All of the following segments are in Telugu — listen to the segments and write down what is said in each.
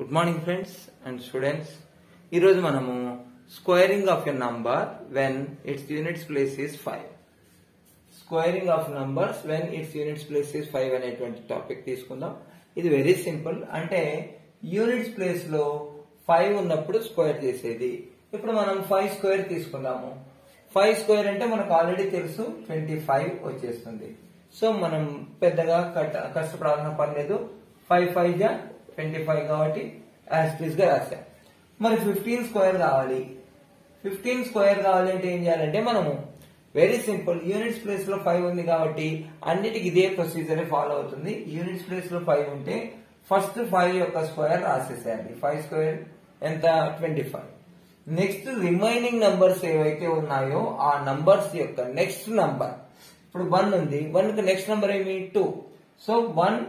good morning friends and students ఈరోజు మనము squaring of a number when its units place is five squaring of numbers when its units place is five అనేటువంటి టాపిక్ తీసుకుందాం ఇది వెరీ సింపుల్ అంటే యూనిట్స్ ప్లేస్ లో ఫైవ్ ఉన్నప్పుడు స్క్వేర్ చేసేది ఇప్పుడు మనం ఫైవ్ స్క్వేర్ తీసుకుందాము ఫైవ్ స్క్వేర్ అంటే మనకు ఆల్రెడీ తెలుసు ట్వంటీ ఫైవ్ వచ్చేస్తుంది సో మనం పెద్దగా కట్ట- కష్టపడాల్సిన పని లేదు ఫైవ్ ఫైవ్ జా ట్వంటీ ఫైవ్ కాబట్టి యాజ్ ప్లీజ్ గా రాశాం మరి ఫిఫ్టీన్ స్క్వేర్ కావాలి ఫిఫ్టీన్ స్క్వేర్ కావాలంటే ఏం చేయాలంటే మనము వెరీ సింపుల్ యూనిట్స్ ప్లేస్ లో ఫైవ్ ఉంది కాబట్టి అన్నిటికి ఇదే ప్రొసీజర్ ఫాలో అవుతుంది యూనిట్స్ ప్లేస్ లో ఫైవ్ ఉంటే ఫస్ట్ ఫైవ్ యొక్క స్క్వేర్ రాసేసేయాలి ఫైవ్ స్క్వేర్ ఎంత twenty five next remaining numbers ఏవైతే ఉన్నాయో ఆ నంబర్స్ యొక్క నెక్స్ట్ నంబర్ ఇప్పుడు వన్ ఉంది వన్ కి నెక్స్ట్ నంబర్ ఏమి two so one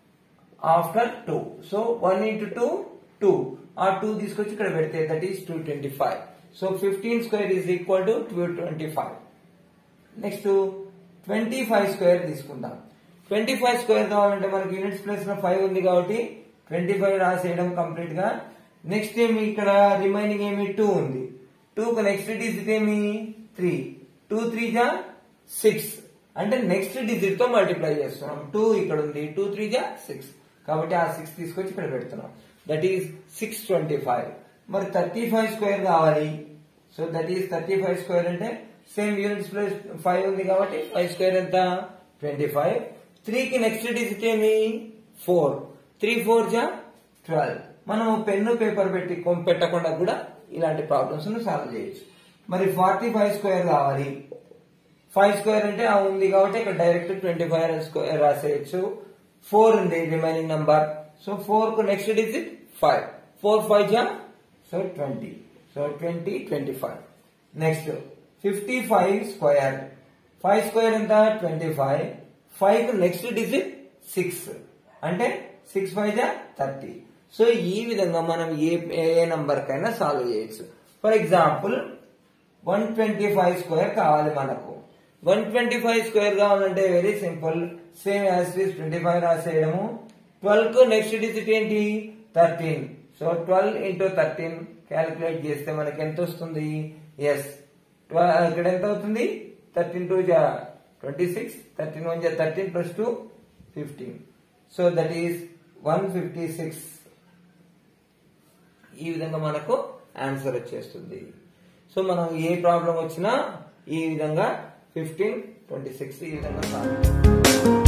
after two so one into two two ఆ టూ తీసుకొచ్చి ఇక్కడ పెడితే that is two twenty five so fifteen square is equal to two twenty five next twenty five square తీసుకుందాం ట్వంటీ ఫైవ్ స్క్వేర్ కావాలంటే మనకి యూనిట్స్ ప్లేస్ లో ఫైవ్ ఉంది కాబట్టి ట్వంటీ ఫైవ్ రాసేయడం కంప్లీట్ గా నెక్స్ట్ ఏమి ఇక్కడ రిమైనింగ్ ఏమి టూ ఉంది టూ కు నెక్స్ట్ డిజిట్ ఏమి త్రీ టూ త్రీ జా సిక్స్ అంటే నెక్స్ట్ డిజిట్ తో మల్టిప్లై చేస్తున్నాం టూ ఇక్కడ ఉంది టూ త్రీ జా సిక్స్ కాబట్టి ఆ సిక్స్ తీసుకొచ్చి ఇక్కడ పెడుతున్నాం that is six twenty five మరి థర్టీ ఫైవ్ స్క్వేర్ కావాలి so that is thirty five square అంటే సేమ్ యూనిట్స్ ప్లస్ ఫైవ్ ఉంది కాబట్టి ఫైవ్ స్క్వేర్ ఎంత ట్వంటీ ఫైవ్ త్రీకి నెక్స్ట్ డిజిట్ ఏమి ఫోర్ త్రీ ఫోర్ జా ట్వెల్వ్ మనం పెన్ను పేపర్ పెట్టి కొం- పెట్టకుండా కూడా ఇలాంటి ప్రాబ్లమ్స్ ను సాల్వ్ చేయొచ్చు మరి ఫార్టీ ఫైవ్ స్క్వేర్ కావాలి ఫైవ్ స్క్వేర్ అంటే ఆ ఉంది కాబట్టి ఇక్కడ డైరెక్ట్ ట్వంటీ ఫైవ్ స్క్వేర్ రాసేయచ్చు ఫోర్ ఉంది రిమైనింగ్ నంబర్ సో ఫోర్ కు next digit five four five జా so twenty so twenty twenty five next fifty five square five square ఎంత ట్వంటీ ఫైవ్ ఫైవ్ కు నెక్స్ట్ డిజిట్ సిక్స్ అంటే సిక్స్ ఫైవ్ జా థర్టీ సో ఈ విధంగా మనం ఏ ఏ నంబర్ కైనా సాల్వ్ చేయొచ్చు for example one twenty five square కావాలి మనకు వన్ ట్వంటీ ఫైవ్ స్క్వేర్ కావాలంటే very simple same as twenty five రాసేయడము ట్వెల్వ్ కు నెక్స్ట్ డిజిట్ ఏంటి thirteen so twelve into thirteen calculate చేస్తే మనకి ఎంత వస్తుంది ఎస్ ఇక్కడ ఎంత అవుతుంది థర్టీన్ టూ జా ట్వంటీ సిక్స్ థర్టీన్ వన్ జా thirteen plus two fifteen so that is one fifty six ఈ విధంగా మనకు ఆన్సర్ వచ్చేస్తుంది సో మనం ఏ ప్రాబ్లం వచ్చినా ఈ విధంగా ఫిఫ్టీన్ ట్వంటీ సిక్స్ ఈ విధంగా సాల్వ్